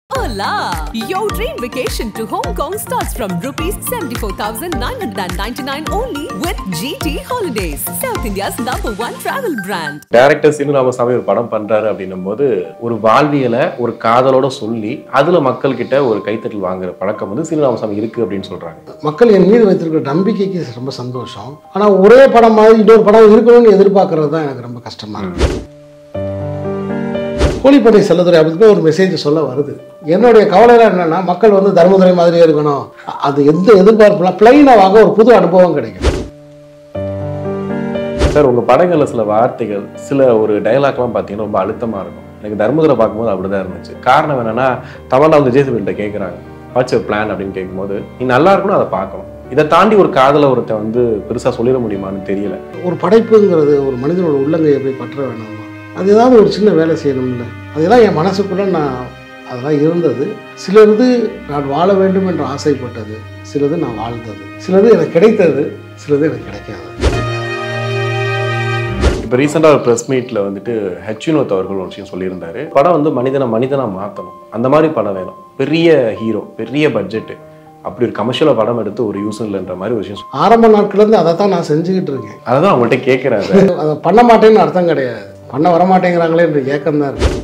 Hola! Your dream vacation to Hong Kong starts from rupees 74,999 only with GT Holidays, South India's number one travel brand. Director Seenu Ramasamy ஒரு படம் பண்றாரு அப்படின்னும் போது ஒரு வாழ்வியலை ஒரு காதலோட சொல்லி அதுல மக்கள் கிட்ட ஒரு கைத்தட்டல் வாங்குற பழக்கம் வந்து சீனு ராமசாமி இருக்கு அப்படின்னு சொல்றாங்க மக்கள் என் மீது வைத்திருக்கிற நம்பிக்கைக்கு ரொம்ப சந்தோஷம் ஆனால் ஒரே படம் மாதிரி இன்னொரு படம் இருக்கணும்னு எதிர்பார்க்கறது தான் எனக்கு ரொம்ப கஷ்டமா இருக்கு கோழிப்படை செல்லதுரை அப்படி ஒரு மெசேஜ் சொல்ல வருது என்னுடைய கவலைலாம் என்னன்னா மக்கள் வந்து தர்மதுரை மாதிரியே இருக்கணும் அது எந்த எதிர்பார்ப்புலாம் பிளைனாக வாங்க ஒரு புது அனுபவம் கிடைக்கும் சார் உங்க படங்கள்ல சில வார்த்தைகள் சில ஒரு டயலாக்லாம் பார்த்தீங்கன்னா ரொம்ப அழுத்தமா இருக்கும் எனக்கு தர்மதுரை பார்க்கும்போது அப்படிதான் இருந்துச்சு காரணம் என்னன்னா தமிழ்ல வந்து ஜேசிபிள்கிட்ட கேட்குறாங்க வாட்ஸ் பிளான் அப்படின்னு கேட்கும்போது நீ நல்லா இருக்கணும் அதை பார்க்கணும் இதை தாண்டி ஒரு காதலை ஒருத்தன் வந்து பெருசா சொல்லிட முடியுமான்னு தெரியல ஒரு படைப்புங்கிறது ஒரு மனிதனோட உள்ளங்கையை போய் பற்ற வேணாமா அது ஏதாவது ஒரு சின்ன வேலை செய்யணும்ல அதெல்லாம் என் மனசுக்குள்ள நான் அதெல்லாம் இருந்தது சிலது நான் வாழ வேண்டும் என்று ஆசைப்பட்டது சிலது நான் வாழ்ந்தது சிலது எனக்கு கிடைத்தது சிலது எனக்கு கிடைக்காது இப்போ ரீசெண்டாக ஒரு ப்ரெஸ் மீட்டில் வந்துட்டு ஹெச் வினோத் அவர்கள் ஒரு விஷயம் சொல்லியிருந்தாரு படம் வந்து மனிதனை மனிதனா மாற்றணும் அந்த மாதிரி படம் வேணும் பெரிய ஹீரோ பெரிய பட்ஜெட்டு அப்படி ஒரு கமர்ஷியலாக படம் எடுத்து ஒரு யூஸ் இல்லைன்ற மாதிரி ஒரு விஷயம் சொ- ஆரம்ப நாட்கள்லேருந்து அதை தான் நான் செஞ்சுக்கிட்டு இருக்கேன் அதை தான் அவங்கள்ட்ட கேட்குறாரு அதை பண்ண மாட்டேன்னு அர்த்தம் கிடையாது பண்ண வர மாட்டேங்கிறாங்களே என்ற ஏக்கம் தான் இருக்கு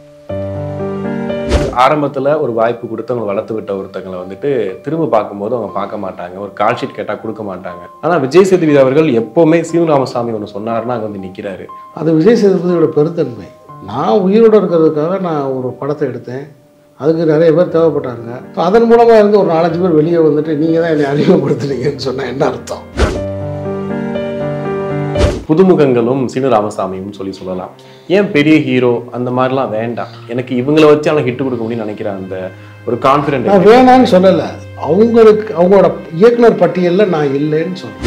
ஆரம்பத்தில் ஒரு வாய்ப்பு கொடுத்து அவங்க வளர்த்து விட்ட ஒருத்தங்களை வந்துட்டு திரும்ப பார்க்கும்போது அவங்க பார்க்க மாட்டாங்க ஒரு கால் ஷீட் கேட்டால் கொடுக்க மாட்டாங்க ஆனால் விஜய் சேதுபதி அவர்கள் எப்போவுமே சீனு ராமசாமி ஒன்று சொன்னாருன்னா அங்கே வந்து நிற்கிறாரு அது விஜய் சேதுபதியோட பெருத்தன்மை நான் உயிரோடு இருக்கிறதுக்காக நான் ஒரு படத்தை எடுத்தேன் அதுக்கு நிறைய பேர் தேவைப்பட்டாங்க அதன் மூலமாக இருந்து ஒரு நாலஞ்சு பேர் வெளியே வந்துட்டு நீங்கள் தான் என்னை அறிமுகப்படுத்துனீங்கன்னு சொன்னால் என்ன அர்த்தம் புதுமுகங்களும் சீனு ராமசாமியும் சொல்லி சொல்லலாம் ஏன் பெரிய ஹீரோ அந்த மாதிரிலாம் வேண்டாம் எனக்கு இவங்கள வச்சு அவனை ஹிட் கொடுக்க முடியும்னு நினைக்கிறேன் அந்த ஒரு கான்ஃபிடென்ட் நான் வேணான்னு சொல்லலை அவங்களுக்கு அவங்களோட இயக்குனர் பட்டியலில் நான் இல்லைன்னு சொல்கிறேன்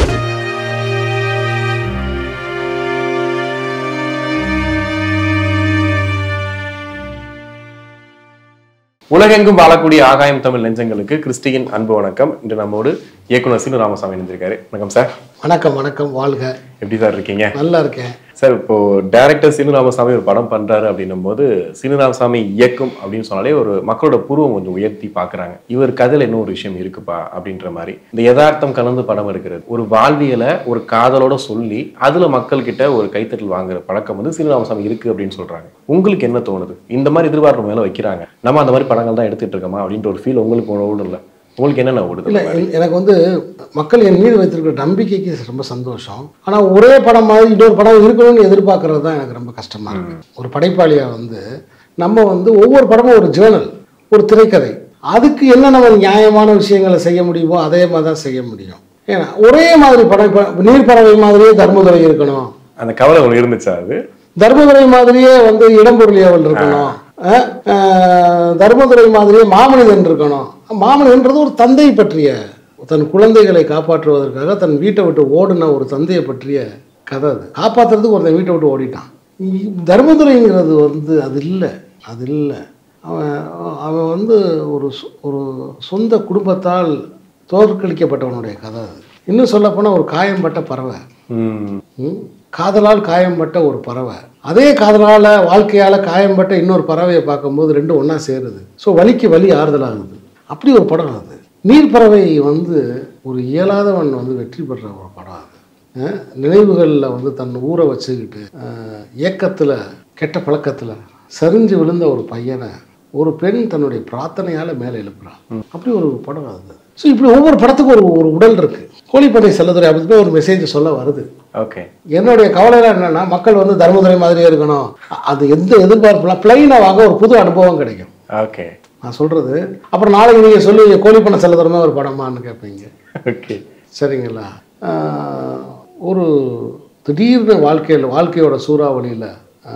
உலகெங்கும் வாழக்கூடிய ஆகாயம் தமிழ் நெஞ்சங்களுக்கு கிறிஸ்டியின் அன்பு வணக்கம் இன்று நம்மோடு இயக்குனர் சீனு ராமசாமி இணைந்திருக்காரு வணக்கம் சார் வணக்கம் வணக்கம் வாழ்க எப்படி சார் இருக்கீங்க நல்லா இருக்கேன் சார் இப்போ டைரக்டர் சீனு ராமசாமி ஒரு படம் பண்றாரு அப்படின்னும் போது சீனு ராமசாமி இயக்கும் அப்படின்னு சொன்னாலே ஒரு மக்களோட பூர்வம் கொஞ்சம் உயர்த்தி பார்க்கறாங்க இவர் கதையில இன்னும் ஒரு விஷயம் இருக்குப்பா அப்படின்ற மாதிரி இந்த யதார்த்தம் கலந்து படம் எடுக்கிறது ஒரு வாழ்வியலை ஒரு காதலோட சொல்லி அதுல மக்கள் கிட்ட ஒரு கைத்தட்டல் வாங்குற பழக்கம் வந்து சீனு ராமசாமி இருக்கு அப்படின்னு சொல்றாங்க உங்களுக்கு என்ன தோணுது இந்த மாதிரி எதிர்பார்ப்பு மேல வைக்கிறாங்க நம்ம அந்த மாதிரி படங்கள் தான் எடுத்துட்டு இருக்கோமா அப்படின்ற ஒரு ஃபீல் உங்களுக்கு ஓடும் இல்லை உங்களுக்கு என்னென்ன ஓடுது இல்லை எனக்கு வந்து மக்கள் என் மீது வைத்திருக்கிற நம்பிக்கைக்கு ரொம்ப சந்தோஷம் ஆனால் ஒரே படம் மாதிரி இன்னொரு படம் இருக்கணும்னு எதிர்பார்க்கறது தான் எனக்கு ரொம்ப கஷ்டமா இருக்கு ஒரு படைப்பாளியாக வந்து நம்ம வந்து ஒவ்வொரு படமும் ஒரு ஜேர்னல் ஒரு திரைக்கதை அதுக்கு என்ன நம்ம நியாயமான விஷயங்களை செய்ய முடியுமோ அதே மாதிரி தான் செய்ய முடியும் ஏன்னா ஒரே மாதிரி படம் இப்போ நீர்ப்பறவை மாதிரியே தர்மதுரை இருக்கணும் அந்த கவலை ஒன்று இருந்துச்சா அது தர்மதுரை மாதிரியே வந்து இடம்பொருள் ஏவல் இருக்கணும் அஹ், அஹ், தர்மதுரை மாதிரியே மாமனிதன் இருக்கணும் மாமனிதன்றது ஒரு தந்தை பற்றிய தன் குழந்தைகளை காப்பாற்றுவதற்காக தன் வீட்டை விட்டு ஓடின ஒரு தந்தையை பற்றிய கதை அது காப்பாற்றுறதுக்கு ஒருத்தன் வீட்டை விட்டு ஓடிட்டான் இ- தர்மதுரைங்கிறது வந்து அது இல்லை அது இல்லை அவன் அவன் வந்து ஒரு சொ- ஒரு சொந்த குடும்பத்தால் தோற்கடிக்கப்பட்டவனுடைய கதை அது இன்னும் சொல்லப்போனால் ஒரு காயம்பட்ட பறவை ம் ம்? காதலால் காயம்பட்ட ஒரு பறவை அதே காதலால் வாழ்க்கையால் காயம்பட்ட இன்னொரு பறவையை பார்க்கும்போது ரெண்டும் ஒன்றா சேருது ஸோ வலிக்கு வலி ஆறுதலாகுது அப்படி ஒரு படம் அது நீர்ப்பறவை வந்து ஒரு இயலாதவன் வந்து வெற்றி பெற்ற ஒரு படம் அது அஹ், நினைவுகளில் வந்து தன் ஊரை வச்சுக்கிட்டு ஏக்கத்தில் கெட்ட பழக்கத்தில் சரிஞ்சு விழுந்த ஒரு பையனை ஒரு பெண் தன்னுடைய பிரார்த்தனையால் மேலே எழுப்புறான் அப்படி ஒரு படம் அது ஸோ இப்படி ஒவ்வொரு படத்துக்கும் ஒரு ஒரு உடல் இருக்கு கோழிப்படை செல்லதுரை அப்படி ஒரு மெசேஜ் சொல்ல வருது ஓகே என்னுடைய கவலைலாம் என்னன்னா மக்கள் வந்து தர்மதுரை மாதிரியே இருக்கணும் அது எந்த எதிர்பார்ப்புலாம் பிளைனாக வாங்க ஒரு புது அனுபவம் கிடைக்கும் ஓகே நான் சொல்றது அப்புறம் நாளைக்கு நீங்கள் சொல்லுவீங்க கோழிப்பண்ண செல்லதுரமே ஒரு படமான்னு கேட்பீங்க ஓகே சரிங்களா ஆஹ், ஒரு திடீர்னு வாழ்க்கையில் வாழ்க்கையோட சூறாவளியில்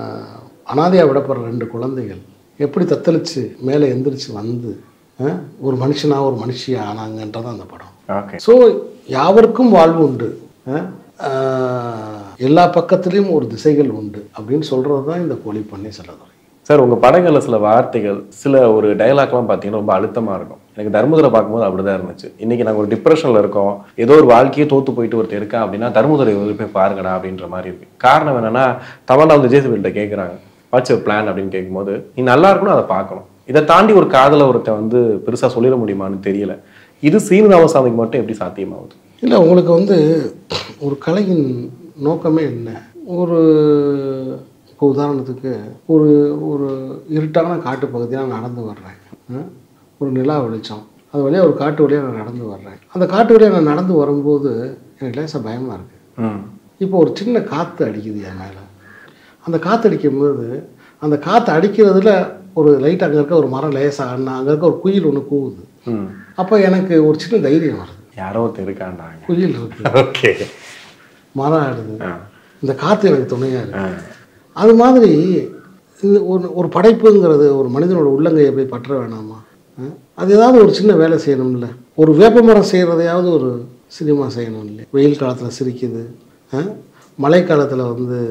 அனாதையாக விடப்படுற ரெண்டு குழந்தைகள் எப்படி தத்தளிச்சு மேலே எந்திரிச்சு வந்து ஆஹ், ஒரு மனுஷனாக ஒரு மனுஷியா ஆனாங்கன்றது அந்த படம் ஓகே ஸோ யாவருக்கும் வாழ்வு உண்டு அஹ், ஆஹ், எல்லா பக்கத்துலேயும் ஒரு திசைகள் உண்டு அப்படின்னு சொல்கிறது தான் இந்த கோழி பண்ணி செல்லதுரை சார் உங்க படங்கள்ல சில வார்த்தைகள் சில ஒரு டயலாக்லாம் பார்த்தீங்கன்னா ரொம்ப அழுத்தமா இருக்கும் எனக்கு தர்மதுரை பார்க்கும்போது அப்படிதான் இருந்துச்சு இன்னைக்கு நாங்கள் ஒரு டிப்ரெஷன்ல இருக்கோம் ஏதோ ஒரு வாழ்க்கையே தோத்து போயிட்டு ஒருத்தர் இருக்கா அப்படின்னா தர்மதுரை வந்து போய் பாருங்கடா அப்படின்ற மாதிரி இருக்கு காரணம் என்னன்னா தமிழ்ல வந்து ஜேசிபிள்கிட்ட கேட்குறாங்க வாட்ஸ் பிளான் அப்படின்னு கேட்கும்போது நீ நல்லா இருக்கணும் அதை பார்க்கணும் இதை தாண்டி ஒரு காதலை ஒருத்தன் வந்து பெருசா சொல்லிட முடியுமான்னு தெரியல இது சீனு ராமசாமிக்கு மட்டும் எப்படி சாத்தியமாகுது இல்லை உங்களுக்கு வந்து ஒரு கலையின் நோக்கமே என்ன ஒரு இப்போ உதாரணத்துக்கு ஒரு ஒரு இருட்டான காட்டு பகுதியாக நான் நடந்து வர்றேன் ஆ? ஒரு நிலா வெளிச்சம் அது வழியாக ஒரு காட்டு வழியாக நான் நடந்து வர்றேன் அந்த காட்டு வழியாக நான் நடந்து வரும்போது எனக்கு லேசாக பயமாக இருக்குது ம் இப்போ ஒரு சின்ன காற்று அடிக்குது என் மேலே அந்த காற்று அடிக்கும்போது அந்த காற்று அடிக்கிறதுல ஒரு லைட் அங்கே இருக்க ஒரு மரம் லேசாக அண்ணா அங்கே இருக்க ஒரு குயில் ஒன்று கூவுது ம் அப்போ எனக்கு ஒரு சின்ன தைரியம் வருது யாரோ ஒருத்தர் இருக்காண்டாங்க குயில் இருக்குது ஓகே மரம் ஆடுது ஆ இந்த காற்று எனக்கு துணையாக இருக்கு ஆ அது மாதிரி இந்த ஒரு ஒரு படைப்புங்கிறது ஒரு மனிதனோட உள்ளங்கையை போய் பற்ற வேணாமா ஆ? அது ஏதாவது ஒரு சின்ன வேலை செய்யணும்ல ஒரு வேப்பமரம் செய்கிறதையாவது ஒரு சினிமா செய்யணும் இல்லை வெயில் காலத்தில் சிரிக்குது ஆ? மழை காலத்தில் வந்து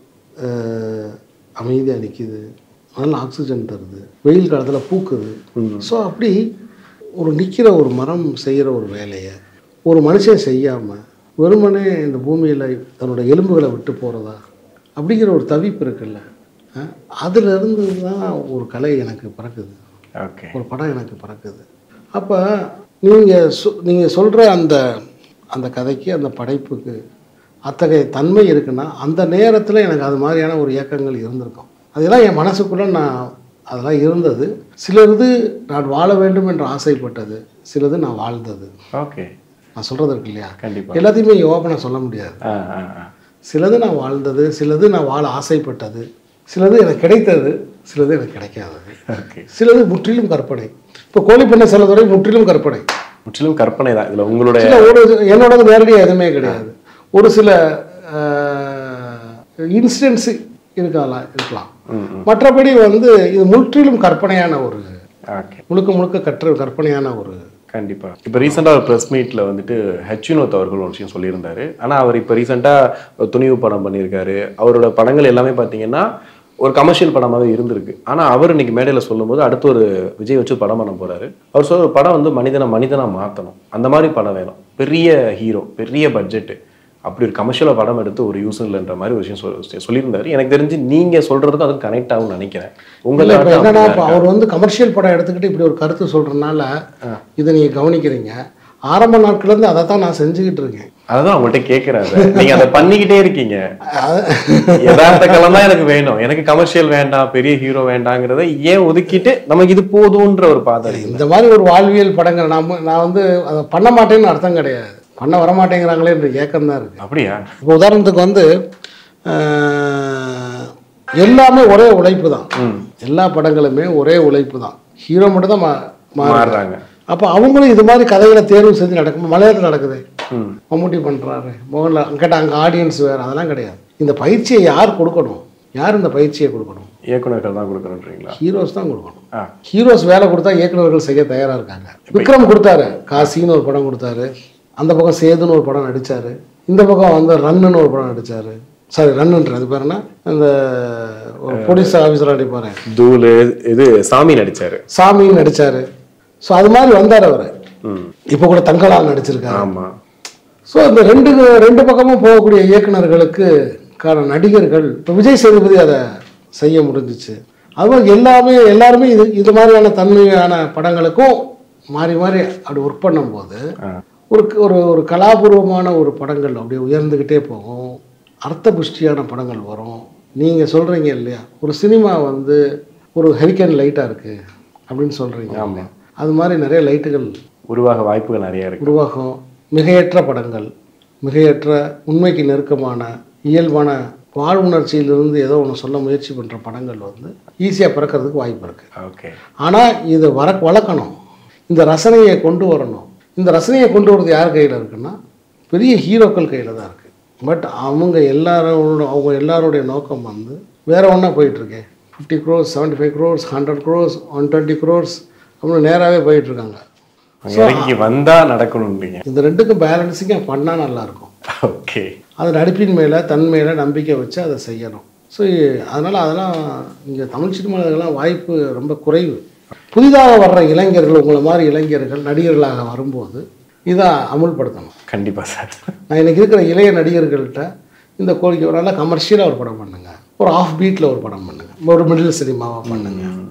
அமைதியாக நிற்கிது நல்ல ஆக்சிஜன் தருது வெயில் காலத்தில் பூக்குது ஸோ அப்படி ஒரு நிற்கிற ஒரு மரம் செய்கிற ஒரு வேலையை ஒரு மனுஷன் செய்யாமல் வெறுமனே இந்த பூமியில் தன்னோட எலும்புகளை விட்டு போகிறதா அப்படிங்கிற ஒரு தவிப்பு இருக்குல்ல அஹ், அதிலிருந்து தான் ஒரு கலை எனக்கு பிறக்குது ஓகே ஒரு படம் எனக்கு பிறக்குது அப்போ நீங்கள் சொ நீங்கள் சொல்கிற அந்த அந்த கதைக்கு அந்த படைப்புக்கு அத்தகைய தன்மை இருக்குன்னா அந்த நேரத்தில் எனக்கு அது மாதிரியான ஒரு இயக்கங்கள் இருந்திருக்கும் அதெல்லாம் என் மனசுக்குள்ளே நான் அதெல்லாம் இருந்தது சிலது நான் வாழ வேண்டும் என்று ஆசைப்பட்டது சிலது நான் வாழ்ந்தது ஓகே நான் சொல்கிறது இருக்கு இல்லையா கண்டிப்பா எல்லாத்தையுமே ஓப்பனாக சொல்ல முடியாது ஆ ஆ ஆ சிலது நான் வாழ்ந்தது சிலது நான் வாழ ஆசைப்பட்டது சிலது எனக்கு கிடைத்தது சிலது எனக்கு கிடைக்காதது ஓகே சிலது முற்றிலும் கற்பனை இப்போ கோழிப்பண்ணை செல்லதுறை முற்றிலும் கற்பனை முற்றிலும் கற்பனை தான் இதுல உங்களுடைய சில ஒரு என்னோடது நேரடியாக எதுவுமே கிடையாது ஒரு சில இன்சிடென்ட்ஸ் இருக்கலாம் இருக்கலாம் ம் ம் மற்றபடி வந்து இது முற்றிலும் கற்பனையான ஒரு ஓகே முழுக்க முழுக்க கற்ற கற்பனையான ஒரு கண்டிப்பா இப்போ ரீசெண்டாக ஒரு ப்ரெஸ் மீட்ல வந்துட்டு ஹெச் வினோத் அவர்கள் ஒரு விஷயம் சொல்லியிருந்தாரு ஆனா அவர் இப்போ ரீசெண்டாக துணிவு படம் பண்ணியிருக்காரு அவரோட படங்கள் எல்லாமே பார்த்தீங்கன்னா ஒரு கமர்ஷியல் படமாவே இருந்திருக்கு ஆனா அவர் இன்னைக்கு மேடையில சொல்லும்போது அடுத்து ஒரு விஜய் வச்சு படம் பண்ண போறாரு அவர் சொல்ற ஒரு படம் வந்து மனிதனை மனிதனா மாத்தணும் அந்த மாதிரி படம் வேணும் பெரிய ஹீரோ பெரிய பட்ஜெட் அப்படி ஒரு கமர்ஷியலாக படம் எடுத்து ஒரு யூஸ் இல்லைன்ற மாதிரி ஒரு விஷயம் சொல் சொல்லியிருந்தாரு எனக்கு தெரிஞ்சு நீங்க சொல்றதுக்கும் அது கனெக்ட் ஆகும்னு நினைக்கிறேன் உங்க இல்லை இப்போ thought என்னன்னா அப்படிதான் இப்போ இருக்கா? அவர் வந்து கமர்ஷியல் படம் எடுத்துக்கிட்டு இப்படி ஒரு கருத்து சொல்கிறனால இதை நீங்கள் கவனிக்கிறீங்க ஆரம்ப நாட்கள்லேருந்து அதை தான் நான் செஞ்சுக்கிட்டு இருக்கேன் அதான் உங்கள்கிட்ட கேட்குறாரு நீங்க அதை பண்ணிக்கிட்டே இருக்கீங்க யதார்த்த கலம் தான் எனக்கு வேணும் எனக்கு கமர்ஷியல் வேண்டாம் பெரிய ஹீரோ வேண்டாங்கிறத ஏன் ஒதுக்கிட்டு நமக்கு இது போதுன்ற ஒரு பாதை இருக்கு. இந்த மாதிரி ஒரு வாழ்வியல் படங்கள் நான் மு- நான் வந்து அதை பண்ண மாட்டேன்னு அர்த்தம் கிடையாது பண்ண வர மாட்டேங்கிறாங்களே என்ற ஏக்கம் தான் இருக்குது அப்படியா இப்போ உதாரணத்துக்கு வந்து ஆஹ், எல்லாமே ஒரே உழைப்பு தான் எல்லா படங்களுமே ஒரே உழைப்பு தான் ஹீரோ மட்டும் தான் மா மாறுறாங்க மாறுறாங்க அப்போ அவங்களும் இது மாதிரி கதைகளை தேர்வு செஞ்சு நடக்கும் மலையாளத்தில் நடக்குது ம் மம்முட்டி பண்ணுறாரு மோகன்லால் கேட்டால் அங்கே ஆடியன்ஸ் வேறு அதெல்லாம் கிடையாது இந்த பயிற்சியை யார் கொடுக்கணும் யார் இந்த பயிற்சியை கொடுக்கணும் இயக்குனர்கள் தான் கொடுக்கணுன்றீங்களா ஹீரோஸ் தான் கொடுக்கணும் ஆ ஹீரோஸ் வேலை கொடுத்தா இயக்குனர்கள் செய்ய தயாராக இருக்காங்க விக்ரம் கொடுத்தாரு காசின்னு ஒரு படம் கொடுத்தாரு அந்த பக்கம் சேதுன்னு ஒரு படம் நடிச்சாரு இந்த பக்கம் வந்து ரன்னுன்னு ஒரு படம் நடிச்சாரு சாரி ரன்னுன்ற அது பேர் என்ன அந்த ஒரு போலீஸ் ஆஃபீஸராக நடிப்பாரு தூளு இது சாமி நடிச்சாரு சாமின்னு நடிச்சாரு ஸோ அது மாதிரி வந்தார் அவர் ம் இப்போ கூட தங்கலால் நடிச்சிருக்காரு ஆமா ஸோ இந்த ரெண்டு ரெண்டு பக்கமும் போகக்கூடிய இயக்குனர்களுக்கு கான நடிகர்கள் இப்போ விஜய் சேதுபதி அதை செய்ய முடிஞ்சிச்சு அதுவும் எல்லாமே எல்லாருமே இது இது மாதிரியான தன்மையான படங்களுக்கும் மாறி மாறி அப்படி ஒர்க் பண்ணும்போது ஆ ஒரு ஒரு ஒரு கலாபூர்வமான ஒரு படங்கள் அப்படியே உயர்ந்துக்கிட்டே போகும் அர்த்த புஷ்டியான படங்கள் வரும் நீங்கள் சொல்கிறீங்க இல்லையா ஒரு சினிமா வந்து ஒரு ஹெரிக்கன் லைட்டாக இருக்குது அப்படின்னு சொல்கிறீங்க ஆமா. அது மாதிரி நிறைய லைட்டுகள் உருவாக வாய்ப்புகள் நிறைய இருக்கு உருவாகும் மிகையற்ற படங்கள் மிகையற்ற உண்மைக்கு நெருக்கமான இயல்பான வாழ்வுணர்ச்சியிலிருந்து ஏதோ ஒன்று சொல்ல முயற்சி பண்ணுற படங்கள் வந்து ஈஸியாக பிறக்கிறதுக்கு வாய்ப்பு இருக்குது ஓகே ஆனால் இதை வர வளர்க்கணும் இந்த ரசனையை கொண்டு வரணும் இந்த ரசனையை கொண்டு வரது யார் கையில் இருக்குன்னா பெரிய ஹீரோக்கள் கையில் தான் இருக்குது பட் அவங்க எல்லாரோட அவங்க எல்லாருடைய நோக்கம் வந்து வேற ஒன்றா போயிட்டுருக்கே fifty crores seventy five crores hundred crores one twenty crores அப்படின்னு நேராகவே போயிட்டுருக்காங்க அங்க இறங்கி வந்தா நடக்கணும்ன்றீங்க இந்த ரெண்டுக்கும் பேலன்ஸிங்காக பண்ணால் நல்லாயிருக்கும் ஓகே அது நடிப்பின் மேலே தன் மேலே நம்பிக்கை வச்சு அதை செய்யணும் ஸோ அதனால் அதெல்லாம் இங்கே தமிழ் சினிமாவுக்கெல்லாம் வாய்ப்பு ரொம்ப குறைவு புதிதாக வர்ற இளைஞர்கள் உங்களை மாதிரி இளைஞர்கள் நடிகர்களாக வரும்போது இதை அமுல்படுத்தணும் கண்டிப்பா சார் நான் இன்னைக்கு இருக்கிற இளைய நடிகர்கள்ட்ட இந்த கோரிக்கை ஒரு நல்ல கமர்ஷியலாக ஒரு படம் பண்ணுங்க ஒரு ஆஃப் பீட்டில் ஒரு படம் பண்ணுங்க ஒரு மிடில் சினிமாவாக பண்ணுங்க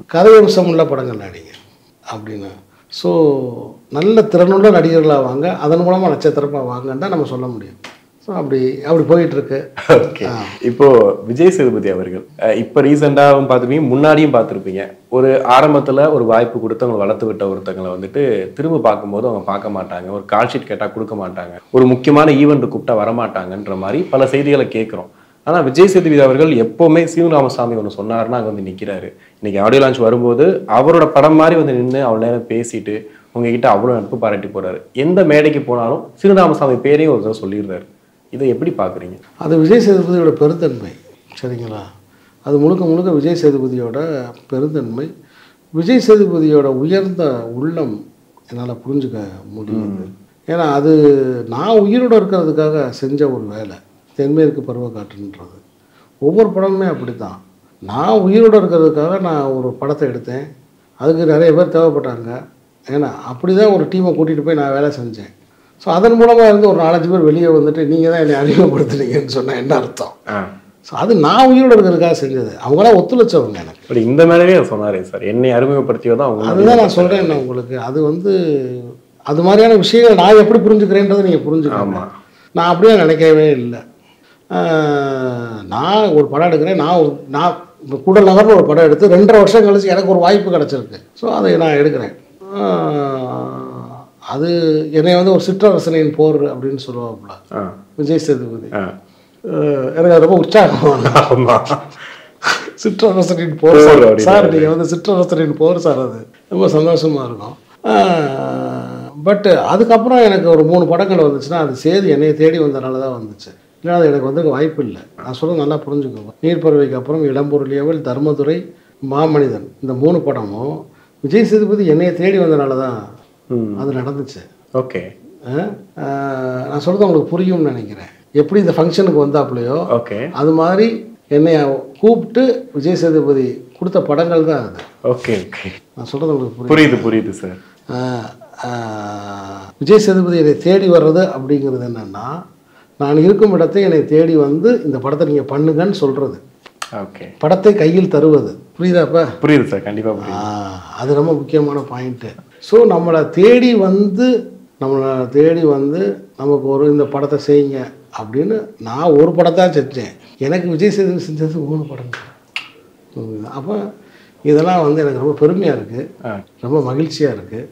கதையம்சம் உள்ள படங்கள் நடிங்க அப்படின்னு ஸோ நல்ல திறனுள்ள நடிகர்களாக வாங்க அதன் மூலமாக நட்சத்திரமாக வாங்கன்னு தான் நம்ம சொல்ல முடியும் ஸோ அப்படி அப்படி போயிட்டுருக்கு ஓகே இப்போ விஜய் சேதுபதி அவர்கள் அஹ், இப்ப ரீசெண்டாகவும் பார்த்துருப்பீங்க முன்னாடியும் பார்த்துருப்பீங்க ஒரு ஆரம்பத்துல ஒரு வாய்ப்பு கொடுத்து அவங்க வளர்த்து விட்ட ஒருத்தங்களை வந்துட்டு திரும்ப பார்க்கும்போது அவங்க பார்க்க மாட்டாங்க ஒரு கால் ஷீட் கேட்டா கொடுக்க மாட்டாங்க ஒரு முக்கியமான ஈவெண்ட் கூப்பிட்டா வரமாட்டாங்கன்ற மாதிரி பல செய்திகளை கேட்குறோம் ஆனா விஜய் சேதுபதி அவர்கள் எப்பவுமே சீனு ராமசாமி ஒன்று சொன்னாருன்னா அங்க வந்து நிக்கிறாரு இன்னைக்கு ஆடியோ லான்ச் வரும்போது அவரோட படம் மாதிரி வந்து நின்று அவ்வளோ நேரம் பேசிட்டு உங்ககிட்ட அவ்வளோ நட்பு பாராட்டி போறாரு எந்த மேடைக்கு போனாலும் சீனு ராமசாமி பேரையும் ஒரு தடவை சொல்லிடுறாரு இதை எப்படி பாக்குறீங்க அது விஜய் சேதுபதியோட பெருந்தன்மை சரிங்களா அது முழுக்க முழுக்க விஜய் சேதுபதியோட பெருந்தன்மை விஜய் சேதுபதியோட உயர்ந்த உள்ளம் என்னால் புரிஞ்சுக்க முடியுது ஏன்னா அது நான் உயிரோட இருக்கிறதுக்காக செஞ்ச ஒரு வேலை தென்மேற்கு பருவக்காற்றுன்றது ஒவ்வொரு படமுமே அப்படி தான் நான் உயிரோட இருக்கிறதுக்காக நான் ஒரு படத்தை எடுத்தேன் அதுக்கு நிறைய பேர் தேவைப்பட்டாங்க ஏன்னா அப்படி தான் ஒரு டீமை கூட்டிகிட்டு போய் நான் வேலை செஞ்சேன் ஸோ அதன் மூலமாக இருந்து ஒரு நாலஞ்சு பேர் வெளியே வந்துட்டு நீங்கள் தான் என்னை அறிமுகப்படுத்துனீங்கன்னு சொன்னால் என்ன அர்த்தம் ஆ ஸோ அது நான் உயிரோட இருக்கிறதுக்காக செஞ்சது அவங்களாம் ஒத்துழைச்சவங்க எனக்கு பட் இந்த மேலவே அவர் சொன்னாரே சார் என்னை அறிமுகப்படுத்தியதான் அவங்க அதுதான் நான் சொல்கிறேன் என்ன உங்களுக்கு அது வந்து அது மாதிரியான விஷயங்கள் நான் எப்படி புரிஞ்சுக்கிறேன்றதை நீங்கள் புரிஞ்சுக்கணும் ஆமா. நான் அப்படியே நினைக்கவே இல்லை ஆஹ், நான் ஒரு படம் எடுக்கிறேன் நான் ஒரு நான் இப்போ கூடல் நகர்னு ஒரு படம் எடுத்து ரெண்டரை வருஷம் கழிச்சு எனக்கு ஒரு வாய்ப்பு கிடச்சிருக்கு ஸோ அதை நான் எடுக்கிறேன் ஆஹ், அது என்னை வந்து ஒரு சிற்றரசனின் போர் அப்படின்னு சொல்லுவாப்புல ஆ விஜய் சேதுபதி ஆ ஆஹ், எனக்கு அது ரொம்ப உற்சாகம் ஆமா சிற்றரசரின் போர் போர் சார். அப்படின்னு சார் நீங்கள் வந்து சிற்றரசரின் போர் சார் அது ரொம்ப சந்தோஷமாக இருக்கும் பட் அதுக்கப்புறம் எனக்கு ஒரு மூணு படங்கள் வந்துச்சுன்னா அது சேது என்னைய தேடி வந்தனால தான் வந்துச்சு இல்லை அது எனக்கு வந்து வாய்ப்பு இல்லை நான் சொல்ல நல்லா புரிஞ்சுக்கோங்க நீர்ப்பறவைக்கு அப்புறம் இளம்பொருளியவள் தர்மதுரை மாமனிதன் இந்த மூணு படமும் விஜய் சேதுபதி என்னைய தேடி வந்தனால தான் ம் அது நடந்துச்சு ஓகே ஆஹ், ஆஹ், நான் சொல்கிறது உங்களுக்கு புரியும்னு நினைக்கிறேன் எப்படி இந்த ஃபங்க்ஷனுக்கு வந்தாப்புலையோ ஓகே அது மாதிரி என்னை கூப்பிட்டு விஜய் சேதுபதி கொடுத்த படங்கள் தான் அது ஓகே ஓகே நான் சொல்கிறது உங்களுக்கு புரியும் புரியுது புரியுது சார் ஆஹ், ஆஹ், விஜய் சேதுபதி என்னை தேடி வர்றது அப்படிங்கிறது என்னென்னா நான் இருக்கும் இடத்தை என்னை தேடி வந்து இந்த படத்தை நீங்கள் பண்ணுங்கன்னு சொல்கிறது ஓகே படத்தை கையில் தருவது புரியுதாப்பா புரியுது சார் கண்டிப்பா புரியுது ஆ, அது ரொம்ப முக்கியமான பாயிண்ட்டு ஸோ நம்மளை தேடி வந்து நம்மளை தேடி வந்து நமக்கு ஒரு இந்த படத்தை செய்யுங்க அப்படின்னு நான் ஒரு படத்தை செஞ்சேன் எனக்கு விஜய் சேதுபதி செஞ்சது மூணு படங்கள் அப்போ இதெல்லாம் வந்து எனக்கு ரொம்ப பெருமையாக இருக்குது ஆ ரொம்ப மகிழ்ச்சியாக இருக்குது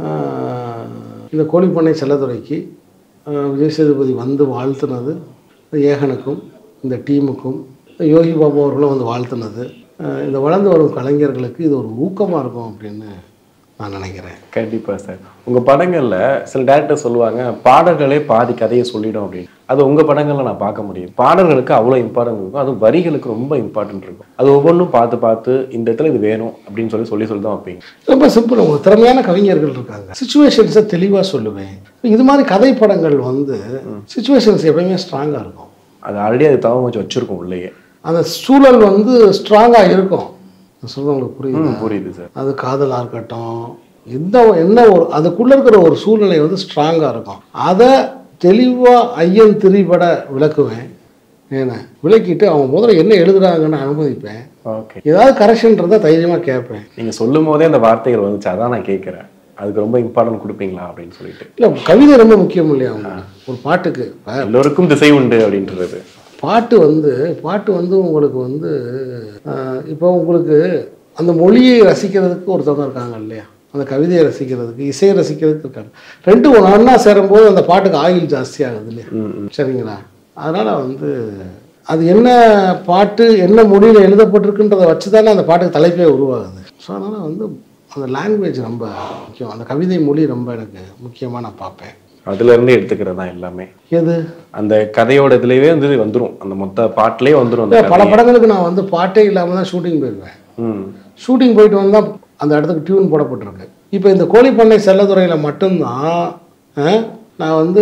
இந்த கோழிப்பண்ணை செல்லத்துறைக்கு ஆஹ், விஜய் சேதுபதி வந்து வாழ்த்துனது ஏகனுக்கும் இந்த டீமுக்கும் யோகி பாபு அவர்களும் வந்து வாழ்த்துனது ஆஹ், இந்த வளர்ந்து வரும் கலைஞர்களுக்கு இது ஒரு ஊக்கமாக இருக்கும் அப்படின்னு நான் நினைக்கிறேன் கண்டிப்பா சார் உங்க படங்கள்ல சில டேரக்டர் சொல்லுவாங்க பாடல்களே பாதி கதையை சொல்லிடும் அப்படின்னு அது உங்க படங்கள்ல நான் பார்க்க முடியும் பாடல்களுக்கு அவ்வளோ இம்பார்ட்டன்ட் இருக்கும் அது வரிகளுக்கு ரொம்ப இம்பார்ட்டன்ட் இருக்கும் அது ஒவ்வொன்றும் பார்த்து பார்த்து இந்த இடத்துல இது வேணும் அப்படின்னு சொல்லி சொல்லி சொல்லி தான் வைப்பீங்க ரொம்ப சிம்பிள் உங்களுக்கு திறமையான கவிஞர்கள் இருக்காங்க சுச்சுவேஷன்ஸை தெளிவாக சொல்லுவேன் இது மாதிரி கதை படங்கள் வந்து சுச்சுவேஷன்ஸ் எப்பயுமே ஸ்ட்ராங்காக இருக்கும் அது ஆல்ரெடி அது தவம் வச்சு வச்சிருக்கோம் உள்ளேயே அந்த சூழல் வந்து ஸ்ட்ராங்காக இருக்கும் நான் சொல்றது உங்களுக்கு புரியுது ம், புரியுது சார் அது காதலாக இருக்கட்டும் எந்த என்ன ஒரு அதுக்குள்ளே இருக்கிற ஒரு சூழ்நிலை வந்து ஸ்ட்ராங்காக இருக்கும் அதை தெளிவாக ஐயன் திரிபட விளக்குவேன் ஏன்னா விளக்கிட்டு அவங்க முதல்ல என்ன எழுதுறாங்கன்னு அனுமதிப்பேன் ஓகே ஏதாவது கரெக்ஷன் இருந்தால் தைரியமாக கேட்பேன் நீங்க சொல்லும் போதே அந்த வார்த்தைகள் வந்துச்சு அதான் நான் கேட்குறேன் அதுக்கு ரொம்ப இம்பார்ட்டன்ட் கொடுப்பீங்களா அப்படின்னு சொல்லிட்டு இல்லை கவிதை ரொம்ப முக்கியம் இல்லையா அவங்களுக்கு ஒரு பாட்டுக்கு இப்ப எல்லோருக்கும் திசை உண்டு அப்படின்றது பாட்டு வந்து பாட்டு வந்து உங்களுக்கு வந்து ஆஹ், இப்போ உங்களுக்கு அந்த மொழியை ரசிக்கிறதுக்கு ஒருத்தவங்க இருக்காங்க இல்லையா அந்த கவிதையை ரசிக்கிறதுக்கு இசையை ரசிக்கிறதுக்கு இருக்காங்க ரெண்டு ஒன்று ஒன்றா சேரும்போது அந்த பாட்டுக்கு ஆயில் ஜாஸ்தி ஆகுது இல்லையா ம் ம் சரிங்களா அதனால் வந்து அது என்ன பாட்டு என்ன மொழியில் எழுதப்பட்டிருக்குன்றதை வச்சு தானே அந்த பாட்டுக்கு தலைப்பே உருவாகுது ஸோ அதனால் வந்து அந்த லாங்குவேஜ் ரொம்ப முக்கியம் அந்த கவிதை மொழி ரொம்ப எனக்கு முக்கியமாக நான் பார்ப்பேன் அதுல இருந்து எடுத்துக்கிறது தான் எல்லாமே எது அந்த கதையோட இதுலயே வந்து வந்துரும் அந்த மொத்த பாட்டிலே வந்துரும் அந்த பல கதையே. படங்களுக்கு நான் வந்து பாட்டே இல்லாமல் தான் ஷூட்டிங் போயிடுவேன் ம் ஷூட்டிங் போயிட்டு வந்தால் அந்த இடத்துக்கு டியூன் போடப்பட்டிருக்கு இப்போ இந்த கோழிப்பண்ணை செல்லதுறையில் மட்டும்தான் ஆ, நான் வந்து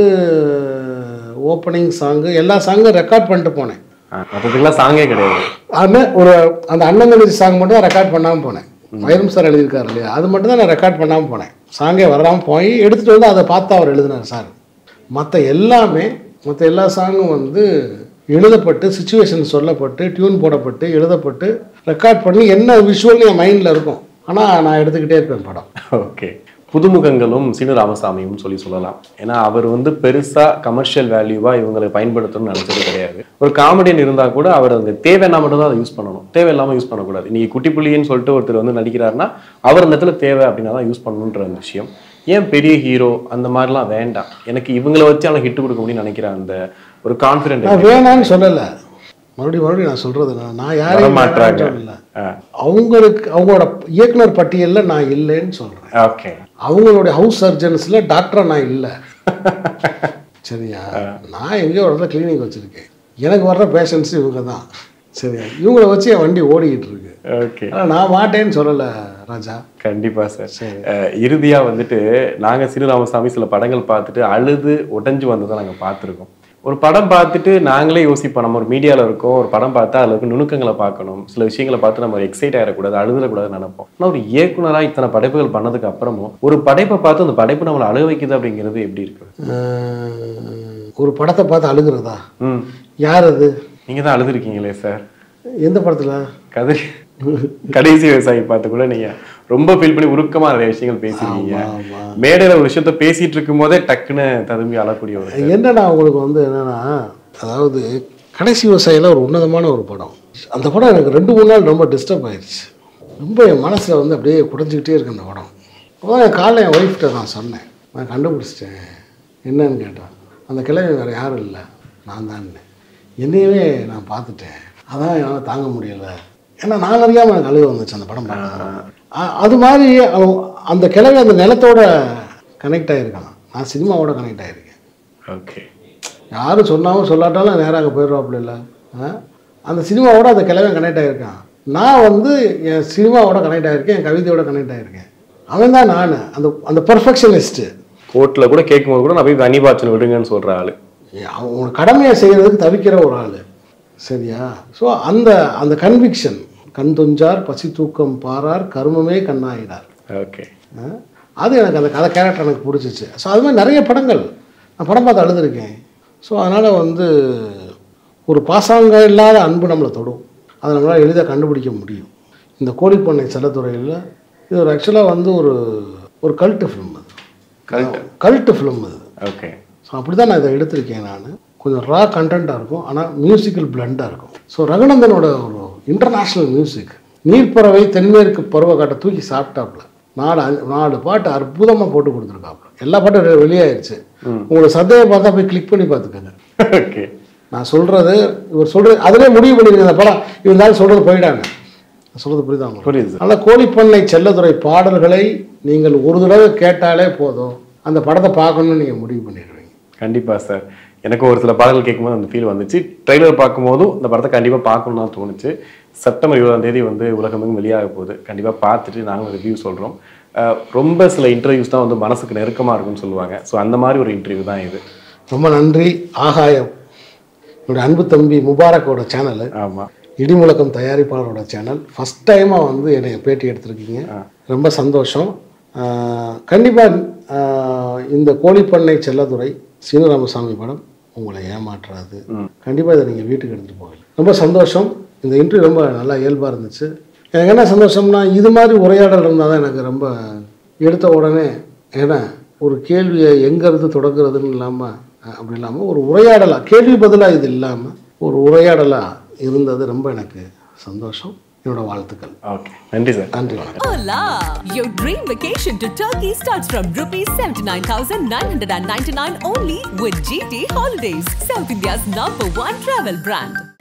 ஓப்பனிங் சாங்கு எல்லா சாங்கும் ரெக்கார்ட் பண்ணிட்டு போனேன் ஆ, மத்ததுக்கெல்லாம் சாங்கே கிடையாது அண்ணன் ஒரு அந்த அண்ணன் தங்கச்சி சாங் மட்டும் தான் ரெக்கார்ட் பண்ணாமல் போனேன் வைரம் சார் எழுதியிருக்காரு இல்லையா அது மட்டும் தான் நான் ரெக்கார்ட் பண்ணாமல் போனேன் சாங்கே வராமல் போய் எடுத்துகிட்டு வந்து அதை பார்த்து அவர் எழுதினார் சார் மற்ற எல்லாமே மற்ற எல்லா சாங்கும் வந்து எழுதப்பட்டு சுச்சுவேஷன் சொல்லப்பட்டு டியூன் போடப்பட்டு எழுதப்பட்டு ரெக்கார்ட் பண்ணி என்ன விஷுவல் என் மைண்டில் இருக்கும் ஆனால் நான் எடுத்துக்கிட்டே இருப்பேன் படம் ஓகே புதுமுகங்களும் சீனு ராமசாமியும் சொல்லி சொல்லலாம் ஏன்னா அவர் வந்து பெருசா கமர்ஷியல் வேல்யூவா இவங்களை பயன்படுத்தணும்னு நினைச்சது கிடையாது ஒரு காமெடியன் இருந்தா கூட அவர் அந்த தேவைன்னா மட்டும் தான் அதை யூஸ் பண்ணணும் தேவையில்லாம யூஸ் பண்ணக்கூடாது இன்னைக்கு குட்டி புள்ளின்னு சொல்லிட்டு ஒருத்தர் வந்து நடிக்கிறாருன்னா அவர் அந்த இடத்துல தேவை அப்படின்னா தான் யூஸ் பண்ணணுன்ற அந்த விஷயம் ஏன் பெரிய ஹீரோ அந்த மாதிரிலாம் வேண்டாம் எனக்கு இவங்களை வச்சு அவனை ஹிட் கொடுக்க முடியும்னு நினைக்கிறேன் அந்த ஒரு கான்ஃபிடென்ட் நான் வேணான்னு சொல்லலை மறுபடியும் மறுபடியும் நான் சொல்றது நான் நான் யாரையும் வரமாட்றாங்க. வேணாம்னு சொல்லல அவங்களுக்கு அவங்களோட இயக்குனர் பட்டியலில் நான் இல்லைன்னு சொல்கிறேன் ஓகே அவங்களுடைய ஹவுஸ் சர்ஜன்ஸில் டாக்டராக நான் இல்லை சரியா நான் எங்கேயோ ஒரு இடத்துல கிளினிக் வச்சுருக்கேன் எனக்கு வர்ற பேஷண்ட்ஸ் இவங்க தான் சரியா இவங்கள வச்சு என் வண்டி ஓடிக்கிட்டு இருக்கு ஓகே ஆனால் நான் மாட்டேன்னு சொல்லலை ராஜா கண்டிப்பா சார் அஹ், இறுதியா வந்துட்டு நாங்க சீனு ராமசாமி சில படங்கள் பார்த்துட்டு அழுது உடைஞ்சு வந்ததை நாங்க பார்த்துருக்கோம் ஒரு படம் பார்த்துட்டு நாங்களே யோசிப்போம் நம்ம ஒரு மீடியால இருக்கோம் ஒரு படம் பார்த்தா அதுல இருக்க நுணுக்கங்களை பார்க்கணும் சில விஷயங்களை பார்த்து நம்ம எக்ஸைட் ஆகிடக்கூடாது அழுதுடக்கூடாதுன்னு நினைப்போம் ஆனால் ஒரு இயக்குனரா இத்தனை படைப்புகள் பண்ணதுக்கு அப்புறமும் ஒரு படைப்பை பார்த்து அந்த படைப்பு நம்மளை அழுக வைக்குது அப்படிங்கிறது எப்படி இருக்கு அஹ், ஒரு படத்தை பார்த்து அழுகிறதா ம் யார் அது நீங்க தான் அழுதுருக்கீங்களே சார் எந்த படத்தில் கதை கடைசி விவசாயி பார்த்து கூட நீங்க ரொம்ப ஃபீல் பண்ணி உருக்கமா நிறைய விஷயங்கள் பேசிருக்கீங்க ஆமா. மேடையில ஒரு விஷயத்த பேசிட்டு இருக்கும் போதே டக்குன்னு ததும்பி அழக்கூடிய ஒரு என்னன்னா உங்களுக்கு வந்து என்னன்னா அதாவது கடைசி விவசாயியில் ஒரு உன்னதமான ஒரு படம் அந்த படம் எனக்கு ரெண்டு மூணு நாள் ரொம்ப டிஸ்டர்ப் ஆயிடுச்சு ரொம்ப என் மனசில் வந்து அப்படியே குறைஞ்சிக்கிட்டே இருக்கு அந்த படம் அப்போ என் காலைல என் ஒய்ஃப்கிட்ட நான் சொன்னேன் நான் கண்டுபிடிச்சிட்டேன் என்னன்னு கேட்டான் அந்த கிழமை வேறு யாரும் இல்லை நான் தான் என்னையவே நான் பார்த்துட்டேன் அதான் என்னால் தாங்க முடியலை ஏன்னா நான் அறியாமல் எனக்கு அழுக வந்துச்சு அந்த படம் பார்க்கும்போது. அ- அது மாதிரி அவன் அந்த கிழமை அந்த நிலத்தோட கனெக்ட் ஆகிருக்கான் நான் சினிமாவோட கனெக்ட் ஆகிருக்கேன் ஓகே யாரும் சொன்னாலும் சொல்லாட்டாலும் நேராக அங்கே போயிடுவாப்புல இல்லை அந்த சினிமாவோட அந்த கிழமை கனெக்ட் ஆகிருக்கான் நான் வந்து என் சினிமாவோட கனெக்ட் ஆகிருக்கேன் என் கவிதையோட கனெக்ட் ஆகிருக்கேன் அவன் தான் நான் அந்த அந்த பர்ஃபெக்ஷனிஸ்ட்டு கோர்ட்ல கூட கேட்கும்போது கூட நான் போய் தனி பாய்ச்சல் விடுங்கன்னு சொல்ற ஆளு அவனோட கடமையை செய்கிறதுக்கு தவிக்கிற ஒரு ஆள் சரியா ஸோ அந்த அந்த கன்விக்ஷன் கண் துஞ்சார் பசி தூக்கம் பாரார் கர்மமே கண்ணாயிடார் ஓகே ஆ? அது எனக்கு அந்த கதை கேரக்டர் எனக்கு பிடிச்சிச்சு ஸோ அது மாதிரி நிறைய படங்கள் நான் படம் பார்த்து அழுதுருக்கேன் ஸோ அதனால் வந்து ஒரு பாசாங்க இல்லாத அன்பு நம்மளை தொடும் அதை நம்மளால் எளிதாக கண்டுபிடிக்க முடியும் இந்த கோழிப்பண்ணை செல்லத்துறையில் இது ஒரு ஆக்சுவலாக வந்து ஒரு ஒரு கல்ட்டு ஃபிலிம் அது கரெக்ட் கல்ட்டு ஃபிலிம் அது ஓகே ஸோ அப்படி தான் நான் இதை எடுத்திருக்கேன் நான் கொஞ்சம் ரா கண்டென்ட்டாக இருக்கும் ஆனால் மியூசிக்கல் பிளண்டாக இருக்கும் ஸோ ரகுநந்தனோட ஒரு இன்டர்நேஷ்னல் மியூசிக் நீர்ப்பறவை தென்மேற்கு பருவக்காட்டை தூக்கி சாப்பிட்டாப்புல நாலு அஞ்சு- நாலு பாட்டு அற்புதமாக போட்டு கொடுத்துருக்காப்புல எல்லா பாட்டும் ரெ- வெளியாயிருச்சு உங்களோட சத்தையை பார்த்தா போய் கிளிக் பண்ணி பார்த்துக்கோங்க ஓகே நான் சொல்கிறது இவர் சொல்கிறது அதிலே முடிவு பண்ணிருங்க இந்த படம் இருந்தாலும் சொல்கிறது போயிடாங்க நான் சொல்கிறது புரியுதா உங்களுக்கு? புரியுது அதனால் கோழிப்பண்ணை செல்லதுரை பாடல்களை நீங்கள் ஒரு தடவை கேட்டாலே போதும் அந்த படத்தை பார்க்கணும்னு நீங்கள் முடிவு பண்ணிடுவீங்க கண்டிப்பா சார் எனக்கு ஒரு சில பாடல்கள் கேட்கும்போது அந்த ஃபீல் வந்துச்சு ட்ரெய்லர் பார்க்கும்போதும் இந்த படத்தை கண்டிப்பா பார்க்கணும்னு தான் தோணுச்சு செப்டம்பர் இருபதாம் தேதி வந்து உலகமெங்கும் வெளியாக போகுது கண்டிப்பா பார்த்துட்டு நாங்களும் ரிவ்யூ சொல்றோம் அஹ் ரொம்ப சில இன்டர்வியூஸ் தான் வந்து மனசுக்கு நெருக்கமா இருக்கும்னு சொல்லுவாங்க ஸோ அந்த மாதிரி ஒரு இன்டர்வியூ தான் இது ரொம்ப நன்றி ஆகாயம் என்னுடைய அன்பு தம்பி முபாரக்கோட சேனலு ஆமா இடிமுழக்கம் தயாரிப்பாளரோட சேனல் ஃபஸ்ட் டைமாக வந்து என்னை பேட்டி எடுத்திருக்கீங்க ரொம்ப சந்தோஷம் கண்டிப்பாக இந்த கோழிப்பண்ணை செல்லதுரை சீனராமசாமி படம் உங்களை ஏமாற்றாது கண்டிப்பாக இதை நீங்கள் வீட்டுக்கு எடுத்துகிட்டு போகல ரொம்ப சந்தோஷம் இந்த இன்டர்வியூ ரொம்ப நல்லா இயல்பாக இருந்துச்சு எனக்கு என்ன சந்தோஷம்னா இது மாதிரி உரையாடல் இருந்தால் தான் எனக்கு ரொம்ப எடுத்த உடனே ஏன்னா ஒரு கேள்வியை எங்கேருந்து தொடங்குறதுன்னு இல்லாமல் அப்படி இல்லாமல் ஒரு உரையாடலாக கேள்வி பதிலாக இது இல்லாமல் ஒரு உரையாடலாக இருந்தது ரொம்ப எனக்கு சந்தோஷம் என்னோட வாழ்த்துக்கள் ஓகே நன்றி சார் நன்றி வணக்கம் Hola! Your dream vacation to Turkey starts from rupees 79,999 only with GT Holidays, South India's number one travel brand.